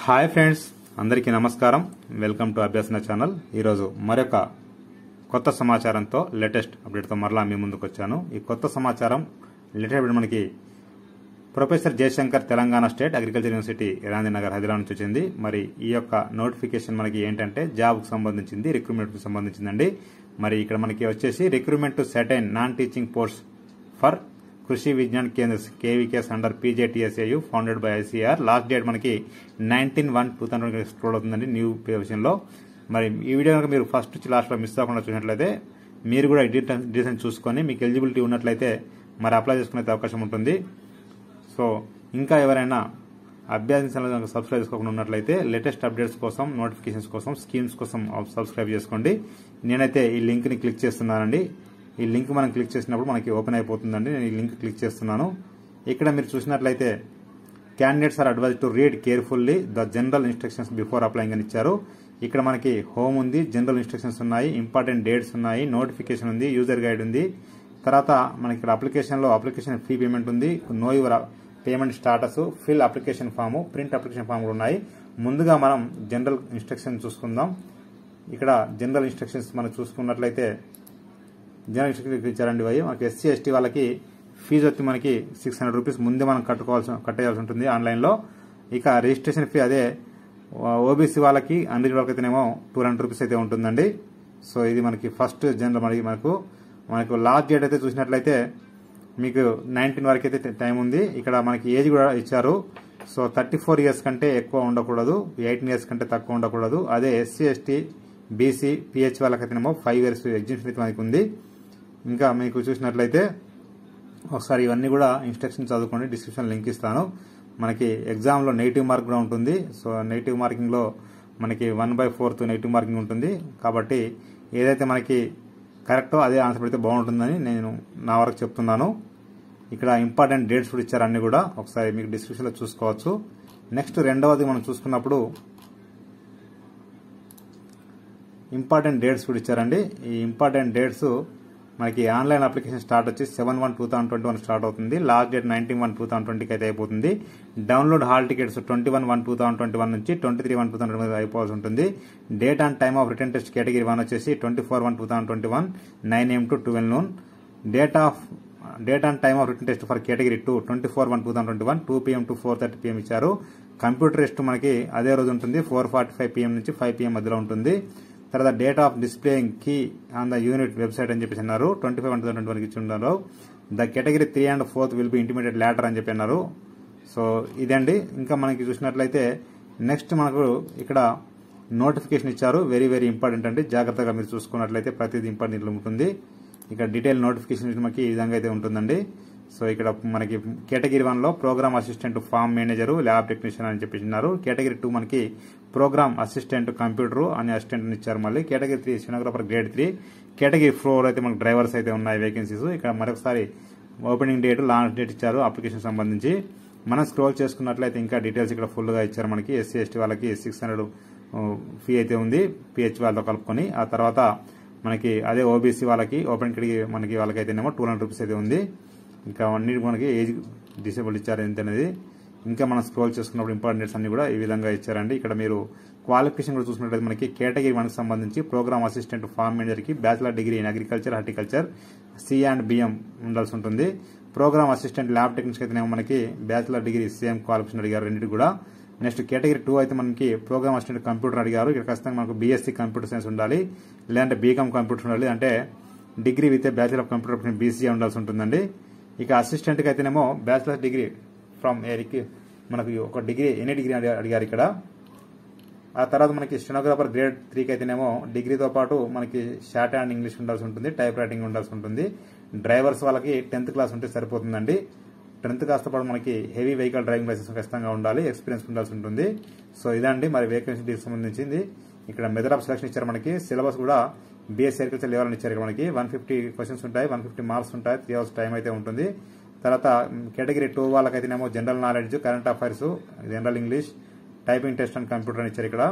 hi friends అందరికీ నమస్కారం welcome to అభ్యాసన channel ఈరోజు మరొక కొత్త సమాచారంతో లేటెస్ట్ అప్డేట్తో మరలా మీ ముందుకు వచ్చాను ఈ కొత్త సమాచారం లేటెస్ట్ అప్డేట్ మనకి professor Jayashankar Telangana state agriculture university Gandhinagar Hyderabad నుంచి వచ్చింది మరి ఈ యొక్క నోటిఫికేషన్ మనకి ఏంటంటే జాబ్కు సంబంధించింది రిక్రూట్మెంట్కి సంబంధించిందండి మరి ఇక్కడ మనకి వచ్చేసి recruitment to certain non teaching post for Krishi Vigyan Kendra KVKs under PJTSAU founded by ICAR last date మనకి nineteen one two thousand scroll అవుతుందండి న్యూ విషయంలో మరి ఈ వీడియో కనుక మీరు ఫస్ట్ నుంచి లాస్ట్లో మిస్ అవ్వకుండా చూసినట్లయితే మీరు కూడా డీటెయిల్స్ చూసుకొని మీకు ఎలిజిబిలిటీ ఉన్నట్లయితే మరి అప్లై చేసుకునే అవకాశం ఉంటుంది సో ఇంకా ఎవరైనా అభ్యర్థించాలని సబ్స్క్రైబ్ చేసుకోకుండా ఉన్నట్లయితే లేటెస్ట్ అప్డేట్స్ కోసం నోటిఫికేషన్స్ కోసం స్కీమ్స్ కోసం సబ్స్క్రైబ్ చేసుకోండి నేనైతే ఈ లింక్ని క్లిక్ చేస్తున్నానండి ఈ లింక్ మనం క్లిక్ చేసినప్పుడు మనకి ఓపెన్ అయిపోతుందండి నేను ఈ లింక్ క్లిక్ చేస్తున్నాను ఇక్కడ మీరు చూసినట్లయితే candidates are advise to read carefully the general instructions before applying అని ఇచ్చారు ఇక్కడ మనకి హోమ్ ఉంది జనరల్ ఇన్స్ట్రక్షన్స్ ఉన్నాయి ఇంపార్టెంట్ డేట్స్ ఉన్నాయి నోటిఫికేషన్ ఉంది యూజర్ గైడ్ ఉంది తర్వాత మనకి ఇక్కడ అప్లికేషన్లో అప్లికేషన్ ఫీ పేమెంట్ ఉంది know your payment status fill application form print application form కూడా ఉన్నాయి ముందుగా మనం జనరల్ ఇన్స్ట్రక్షన్ చూసుకుందాం ఇక్కడ జనరల్ ఇన్స్ట్రక్షన్స్ మనం చూసుకున్నట్లయితే జనరల్ ఇన్స్ట్రక్షన్ ఇచ్చారండి అవి మనకి ఎస్సీ ఎస్టీ వాళ్ళకి ఫీజు వచ్చి మనకి సిక్స్ హండ్రెడ్ రూపీస్ ముందే మనం కట్టుకోవాల్సి కట్టేయాల్సి ఉంటుంది ఆన్లైన్లో ఇక రిజిస్ట్రేషన్ ఫీ అదే ఓబీసీ వాళ్ళకి అన్రిజర్వ్ వాళ్ళకి అయితేనేమో టూ హండ్రెడ్ రూపీస్ అయితే ఉంటుందండి సో ఇది మనకి ఫస్ట్ జనరల్ మనకి మనకు మనకు లాస్ట్ డేట్ అయితే చూసినట్లయితే మీకు నైన్టీన్ వరకు అయితే టైం ఉంది ఇక్కడ మనకి ఏజ్ కూడా ఇచ్చారు సో థర్టీ ఫోర్ ఇయర్స్ కంటే ఎక్కువ ఉండకూడదు ఎయిటీన్ ఇయర్స్ కంటే తక్కువ ఉండకూడదు అదే ఎస్సీ ఎస్టీ బీసీ పిహెచ్ వాళ్ళకైతేనేమో ఫైవ్ ఇయర్స్ ఎగ్జిబిషన్ అయితే మనకి ఉంది ఇంకా మీకు చూసినట్లయితే ఒకసారి ఇవన్నీ కూడా ఇన్స్ట్రక్షన్ చదువుకోండి డిస్క్రిప్షన్ లింక్ ఇస్తాను మనకి ఎగ్జామ్లో నెగిటివ్ మార్క్ కూడా ఉంటుంది సో నెగిటివ్ మార్కింగ్లో మనకి one by fourth negative marking ఉంటుంది కాబట్టి ఏదైతే మనకి కరెక్టో అదే ఆన్సర్ పెడితే బాగుంటుందని నేను నా వరకు చెప్తున్నాను ఇక్కడ ఇంపార్టెంట్ డేట్స్ కూడా ఇచ్చారు అన్ని కూడా ఒకసారి మీకు డిస్క్రిప్షన్లో చూసుకోవచ్చు నెక్స్ట్ రెండవది మనం చూసుకున్నప్పుడు ఇంపార్టెంట్ డేట్స్ కూడా ఇచ్చారండి ఈ ఇంపార్టెంట్ డేట్స్ మనకి ఆన్లైన్ అప్లికేషన్ స్టార్ట్ వచ్చి seven one two thousand twenty one start అవుతుంది last date nineteen one two thousand ట్వంటీకి అయితే అయిపోతుంది download hall tickets twenty one one two thousand twenty one నుంచి twenty three one two thousand అయిపోవాల్సి ఉంటుంది date and time of written test category one వచ్చేసి twenty four one two thousand twenty one nine AM to twelve noon date of date and time of written test for category two twenty four one two thousand twenty one two PM to four thirty PM ఇచ్చారు computer test మనకి అదే రోజు ఉంటుంది four forty five PM నుంచి five PM మధ్యలో ఉంటుంది తర్వాత date of displaying key on the unit website అని చెప్పేసి అన్నారు twenty five one thousand twenty ఇచ్చి ఉన్నారు the category three and fourth will be intimated later అని చెప్పి అన్నారు సో ఇదండి ఇంకా మనకి చూసినట్లయితే నెక్స్ట్ మనకు ఇక్కడ నోటిఫికేషన్ ఇచ్చారు వెరీ వెరీ ఇంపార్టెంట్ అండి జాగ్రత్తగా మీరు చూసుకున్నట్లయితే ప్రతిదీ ఇంపార్టెంట్ ఉంటుంది ఇక్కడ డీటెయిల్ నోటిఫికేషన్ మనకి ఈ విధంగా అయితే ఉంటుందండి సో ఇక్కడ మనకి కేటగిరీ వన్ లో programme assistant farm manager lab technician అని చెప్పేసినారు కేటగిరీ టూ మనకి ప్రోగ్రామ్ అసిస్టెంట్ కంప్యూటర్ అనే అసిస్టెంట్ ఇచ్చారు మళ్ళీ category three stenographer grade three category four అయితే మనకి డ్రైవర్స్ అయితే ఉన్నాయి వేకెన్సీస్ ఇక్కడ మరొకసారి ఓపెనింగ్ డేట్ లాస్ట్ డేట్ ఇచ్చారు అప్లికేషన్ సంబంధించి మనం స్క్రోల్ చేసుకున్నట్లయితే ఇంకా డీటెయిల్స్ ఇక్కడ ఫుల్గా ఇచ్చారు మనకి ఎస్సీ ఎస్టీ వాళ్ళకి సిక్స్ హండ్రెడ్ ఫీ అయితే ఉంది పిహెచ్ వాళ్ళతో కలుపుకొని ఆ తర్వాత మనకి అదే ఓబీసీ వాళ్ళకి ఓపెన్ కేటగిరీ మనకి వాళ్ళకైతేనేమో టూ హండ్రెడ్ రూపీస్ అయితే ఉంది ఇంకా అన్నిటి మనకి ఏజ్ డిసేబుల్ ఇచ్చారు ఎంత అనేది ఇంకా మనం స్క్రోల్ చేసుకున్నప్పుడు ఇంపార్టెంట్స్ అన్ని కూడా ఈ విధంగా ఇచ్చారండి ఇక్కడ మీరు క్వాలిఫికేషన్ కూడా చూసుకున్నట్లయితే మనకి కేటగిరీ వన్కి సంబంధించి ప్రోగ్రామ్ అసిస్టెంట్ ఫార్మ్ మేనేజర్కి bachelor degree in agriculture horticulture C and BM ఉండాల్సి ఉంటుంది ప్రోగ్రామ్ అసిస్టెంట్ ల్యాబ్ టెక్నిక్స్ అయితే మనకి బ్యాచిలర్ డిగ్రీ సేమ్ క్వాలిఫికేషన్ అడిగారు రెండింటి కూడా నెక్స్ట్ కేటగిరీ టూ అయితే మనకి ప్రోగ్రామ్ అసిస్టెంట్ కంప్యూటర్ అడిగారు ఇక్కడ ఖచ్చితంగా మనకు బీఎస్సీ కంప్యూటర్ సైన్స్ ఉండాలి లేదంటే బీకామ్ కంప్యూటర్ ఉండాలి అంటే degree with bachelor of computer BCA ఉండాల్సి ఉంటుందండి ఇక అసిస్టెంట్కి అయితేనేమో బ్యాచిలర్ డిగ్రీ ఫ్రమ్ ఏరికి మనకి ఒక డిగ్రీ ఎన్ని డిగ్రీ అడిగారు ఇక్కడ ఆ తర్వాత మనకి స్టెనోగ్రాఫర్ గ్రేడ్ త్రీకి అయితేనేమో డిగ్రీతో పాటు మనకి షార్ట్ హ్యాండ్ ఇంగ్లీష్ ఉండాల్సి ఉంటుంది టైప్ రైటింగ్ ఉండాల్సి ఉంటుంది డ్రైవర్స్ వాళ్ళకి టెన్త్ క్లాస్ ఉంటే సరిపోతుందండి టెన్త్ కాస్త పాటు మనకి హెవీ వెహికల్ డ్రైవింగ్ లైసెన్స్ ఖచ్చితంగా ఉండాలి ఎక్స్పీరియన్స్ ఉండాల్సి ఉంటుంది సో ఇదండి మరి వేకెన్సీ సంబంధించింది ఇక్కడ మెథడ్ ఆఫ్ సెలక్షన్ ఇచ్చారు మనకి సిలబస్ కూడా బీఎస్సీ అగ్రికల్చర్ లెవెల్ ఇచ్చారు ఇక్కడ మనకి వన్ ఫిఫ్టీ క్వశ్చన్స్ ఉంటాయి వన్ ఫిఫ్టీ మార్క్స్ ఉంటాయి త్రీ అవర్స్ టైం అయితే ఉంటుంది తర్వాత కేటగిరీ టూ వాళ్ళకైతేనేమో general knowledge current affairs general English typing test and computer అని ఇచ్చారు ఇక్కడ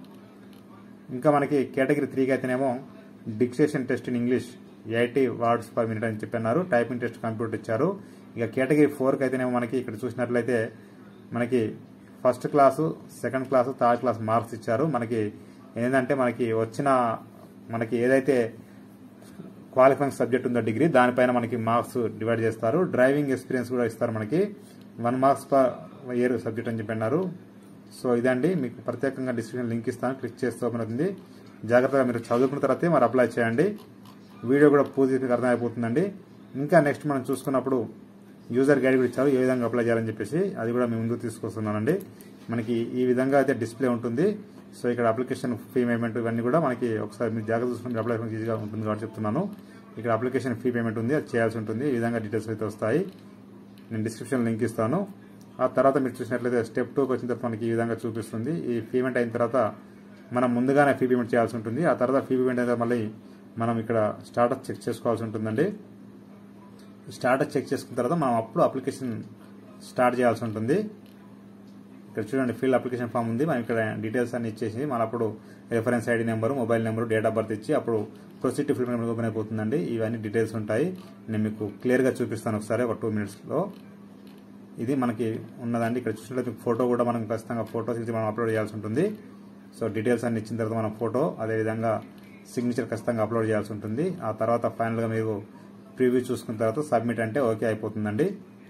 ఇంకా మనకి కేటగిరీ త్రీకి అయితేనేమో dictation test in English eighty words per minute అని చెప్పన్నారు టైపింగ్ టెస్ట్ కంప్యూటర్ ఇచ్చారు ఇక కేటగిరీ ఫోర్కి అయితేనేమో మనకి ఇక్కడ చూసినట్లయితే మనకి first class second class third class marks ఇచ్చారు మనకి ఏంటంటే మనకి వచ్చిన మనకి ఏదైతే క్వాలిఫైయింగ్ సబ్జెక్ట్ ఉందో డిగ్రీ దానిపైన మనకి మార్క్స్ డివైడ్ చేస్తారు డ్రైవింగ్ ఎక్స్పీరియన్స్ కూడా ఇస్తారు మనకి one marks per year subject అని చెప్పి అన్నారు సో ఇదండి మీకు ప్రత్యేకంగా డిస్క్రిప్షన్ లింక్ ఇస్తాను క్లిక్ చేస్తే ఓపెన్ అవుతుంది జాగ్రత్తగా మీరు చదువుకున్న తర్వాతే మరి అప్లై చేయండి వీడియో కూడా పూర్తిగా అర్థమైపోతుందండి ఇంకా నెక్స్ట్ మనం చూసుకున్నప్పుడు యూజర్ గైడ్ కూడా ఇచ్చారు ఏ విధంగా అప్లై చేయాలని చెప్పేసి అది కూడా మేము ముందుకు తీసుకొస్తున్నానండి మనకి ఈ విధంగా అయితే డిస్ప్లే ఉంటుంది సో ఇక్కడ అప్లికేషన్ ఫీ పేమెంట్ ఇవన్నీ కూడా మనకి ఒకసారి మీరు జాగ్రత్త చూసుకుని అప్లై ఈజీగా ఉంటుంది కాబట్టి చెప్తున్నాను ఇక్కడ అప్లికేషన్ ఫీ పేమెంట్ ఉంది అది చేయాల్సి ఉంటుంది ఈ విధంగా డీటెయిల్స్ అయితే వస్తాయి నేను డిస్క్రిప్షన్ లింక్ ఇస్తాను ఆ తర్వాత మీరు చూసినట్లయితే స్టెప్ టూకి వచ్చిన తర్వాత మనకి ఈ విధంగా చూపిస్తుంది ఈ పేమెంట్ అయిన తర్వాత మనం ముందుగానే ఫీ పేమెంట్ చేయాల్సి ఉంటుంది ఆ తర్వాత ఫీ పేమెంట్ అయిన తర్వాత మళ్ళీ మనం ఇక్కడ స్టాటస్ చెక్ చేసుకోవాల్సి ఉంటుందండి స్టాటస్ చెక్ చేసుకున్న తర్వాత మనం అప్పుడు అప్లికేషన్ స్టార్ట్ చేయాల్సి ఉంటుంది ఇక్కడ చూడండి ఫిల్ అప్లికేషన్ ఫామ్ ఉంది మనం ఇక్కడ డీటెయిల్స్ అన్ని ఇచ్చేసి మన అప్పుడు reference ID number mobile number date of birth ఇచ్చి అప్పుడు ప్రొసీడ్ టు ఫిల్ ఓపెన్ అయిపోతుందండి ఇవన్నీ డీటెయిల్స్ ఉంటాయి నేను మీకు క్లియర్గా చూపిస్తాను ఒకసారి ఒక టూ మినిట్స్లో ఇది మనకి ఉన్నదండి ఇక్కడ చూసినట్లయితే ఫోటో కూడా మనం ఖచ్చితంగా ఫోటోస్ ఇచ్చి మనం అప్లోడ్ చేయాల్సి ఉంటుంది సో డీటెయిల్స్ అన్ని ఇచ్చిన తర్వాత మనం ఫోటో అదేవిధంగా సిగ్నేచర్ ఖచ్చితంగా అప్లోడ్ చేయాల్సి ఉంటుంది ఆ తర్వాత ఫైనల్గా మీరు ప్రివ్యూ చూసుకున్న తర్వాత సబ్మిట్ అంటే ఓకే అయిపోతుందండి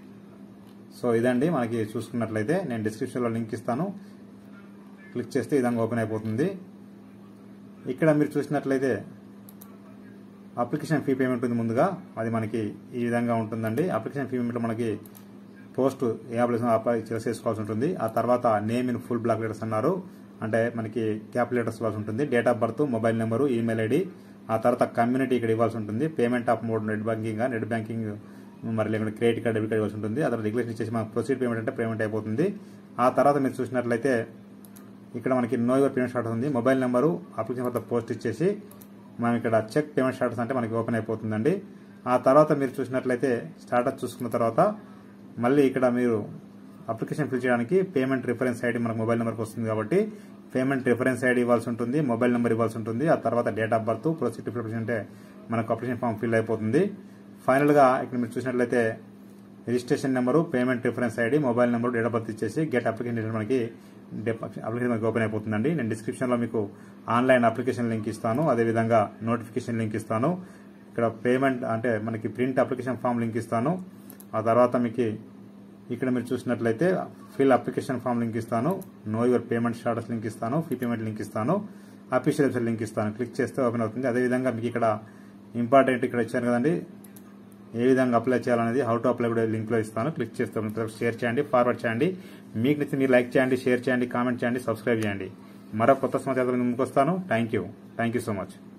సో ఇదండి మనకి చూసుకున్నట్లయితే నేను డిస్క్రిప్షన్లో లింక్ ఇస్తాను క్లిక్ చేస్తే ఈ విధంగా ఓపెన్ అయిపోతుంది ఇక్కడ మీరు చూసినట్లయితే అప్లికేషన్ ఫీ పేమెంట్ ఉంది ముందుగా అది మనకి ఈ విధంగా ఉంటుందండి అప్లికేషన్ ఫీ పేమెంట్ మనకి పోస్ట్ ఏ అప్లికేషన్ అప్లై చేసుకోవాల్సి ఉంటుంది ఆ తర్వాత name in full block letters అన్నారు అంటే మనకి క్యాప్ లెటర్స్ ఇవ్వాల్సి ఉంటుంది date of birth mobile number email ID ఆ తర్వాత కమ్యూనిటీ ఇక్కడ ఇవ్వాల్సి ఉంటుంది payment of mode net banking net banking మరి లేకుంటే క్రెడిట్ కార్డ్ డెబిట్ కార్డ్ ఇవ్వాల్సి ఉంటుంది ఆ తర్వాత రెగ్యులేషన్ ఇచ్చేసి మనకు ప్రొసీడ్ పేమెంట్ అంటే పేమెంట్ అయిపోతుంది ఆ తర్వాత మీరు చూసినట్లయితే ఇక్కడ మనకి నో యువర్ పేమెంట్ స్టార్ట్ ఉంది మొబైల్ నెంబరు అప్లికేషన్ వద్ద పోస్ట్ ఇచ్చేసి మనం ఇక్కడ చెక్ పేమెంట్ స్టాటస్ అంటే మనకి ఓపెన్ అయిపోతుందండి ఆ తర్వాత మీరు చూసినట్లయితే స్టాటస్ చూసుకున్న తర్వాత మళ్ళీ ఇక్కడ మీరు అప్లికేషన్ ఫిల్ చేయడానికి పేమెంట్ రిఫరెన్స్ ఐడి మనకు మొబైల్ నెంబర్కి వస్తుంది కాబట్టి పేమెంట్ రిఫరెన్స్ ఐడి ఇవ్వాల్సి ఉంటుంది మొబైల్ నెంబర్ ఇవ్వాల్సి ఉంటుంది ఆ తర్వాత date of birth proceed application అంటే మనకు అప్లికేషన్ ఫామ్ ఫిల్ అయిపోతుంది ఫైనల్గా ఇక్కడ మీరు చూసినట్లయితే registration number payment reference ID mobile number date of birth ఇచ్చేసి గెట్ అప్లికేషన్ మనకి అప్లికేషన్ మనకి ఓపెన్ అయిపోతుందండి నేను డిస్క్రిప్షన్లో మీకు ఆన్లైన్ అప్లికేషన్ లింక్ ఇస్తాను అదేవిధంగా నోటిఫికేషన్ లింక్ ఇస్తాను ఇక్కడ పేమెంట్ అంటే మనకి ప్రింట్ అప్లికేషన్ ఫామ్ లింక్ ఇస్తాను ఆ తర్వాత మీకు ఇక్కడ మీరు చూసినట్లయితే ఫిల్ అప్లికేషన్ ఫామ్ లింక్ ఇస్తాను know your payment status link ఇస్తాను ఫీ పేమెంట్ లింక్ ఇస్తాను అఫీషియల్ వెబ్సైట్ లింక్ ఇస్తాను క్లిక్ చేస్తే ఓపెన్ అవుతుంది అదేవిధంగా మీకు ఇక్కడ ఇంపార్టెంట్ ఇక్కడ ఇచ్చాను కదండి ఏ విధంగా అప్లై చేయాలనేది హౌ టు అప్లై కూడా లింక్లో ఇస్తాను క్లిక్ చేస్తే షేర్ చేయండి ఫార్వర్డ్ చేయండి మీకు నచ్చి మీరు లైక్ చేయండి షేర్ చేయండి కామెంట్ చేయండి సబ్స్క్రైబ్ చేయండి మరో కొత్త సమాచారం ముందుకు వస్తాను thank you thank you so much